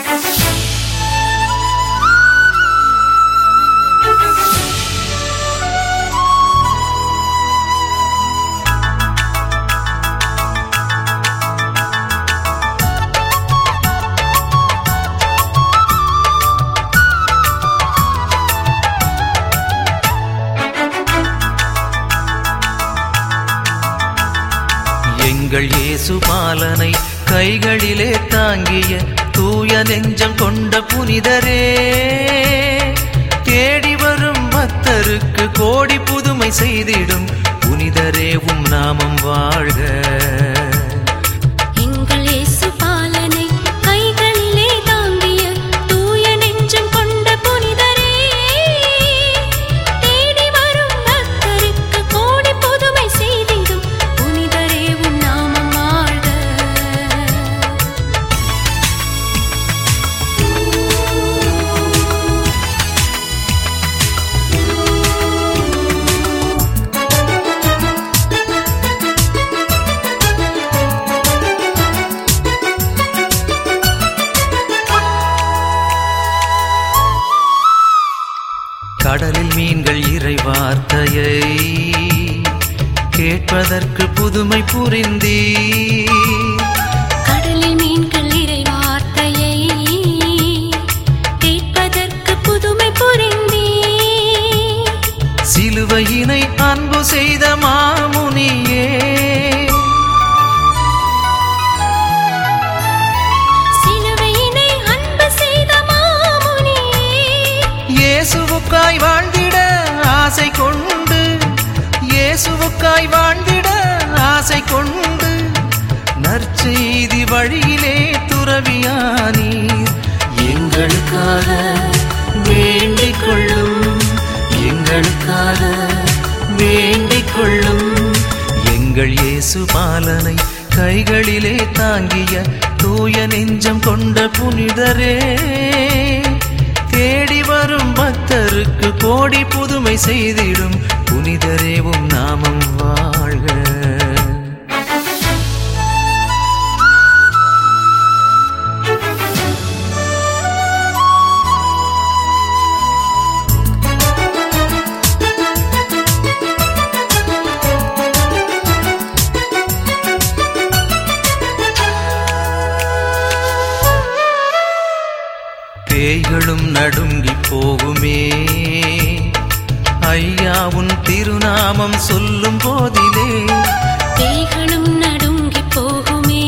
எங்கள் இயேசு பாலனை கைகளிலே தாங்கிய தூய நெஞ்சம் கொண்ட புனிதரே தேடி வரும் பக்தருக்கு கோடி புதுமை செய்திடும் புனிதரே உம் நாமம் வாழ்க எங்கள் இயேசு பாலனை கைகளிலே தாங்கிய தூய நெஞ்சம் கொண்ட புனிதரே தேடி வரும் பக்தருக்கு கோடி புதுமை செய்திடும் புனிதரே உன் நாமம் வாழ்க கடலில் மீன்கள் இறை வார்த்தையை கேட்பதற்கு புதுமை புரிந்தீ கடலில் மீன்கள் இறை வார்த்தையை கேட்பதற்கு புதுமை புரிந்தே சிலுவையினை அன்பு செய்த மாமுனியே சிலுவையினை அன்பு செய்த மாமுனியே இயேசுவுக்காய் வாழ்ந்திட ஆசை கொண்டு இயேசுவுக்காய் வாழ்ந்திட ஆசை கொண்டு நற்செய்தி வழியிலே துறவியானீர் எங்களுக்காக வேண்டிக் கொள்ளும் எங்களுக்காக வேண்டிக் கொள்ளும் எங்கள் இயேசு பாலனை கைகளிலே தாங்கிய தூய நெஞ்சம் கொண்ட புனிதரே தேடி வரும் பக்தருக்கு கோடி புதுமை செய்திடும் புனிதரே உம் நாமம் வாழ்க பேய்களும் நடுங்கி போகுமே ஐயா உன் திருநாமம் சொல்லும் போதிலே பேய்களும் நடுங்கி போகுமே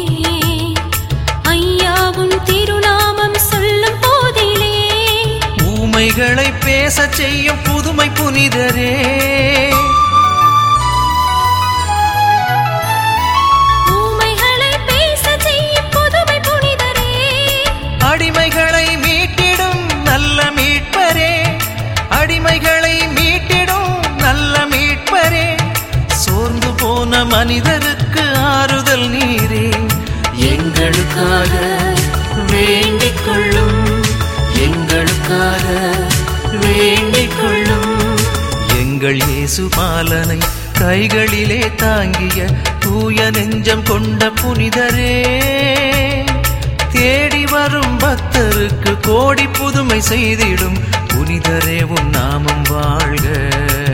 ஐயாவும் திருநாமம் சொல்லும் போதிலே ஊமைகளை பேசச் செய்யும் புதுமை புனிதரே ஊமைகளை பேச செய்யும் புதுமை புனிதரே அடிமைகளை மீட்டிடும் நல்ல மீட்பரே அடிமைகளை மீட்டிடும் நல்ல மீட்பரே சோர்ந்து போன மனிதருக்கு ஆறுதல் நீரே எங்களுக்காக வேண்டிக் கொள்ளும் எங்களுக்காக வேண்டிக் கொள்ளும் எங்கள் இயேசு பாலனை கைகளிலே தாங்கிய தூய நெஞ்சம் கொண்ட புனிதரே தேடி வரும் பக்தருக்கு கோடி புதுமை செய்திடும் புனிதரே உன் நாமம் வாழ்க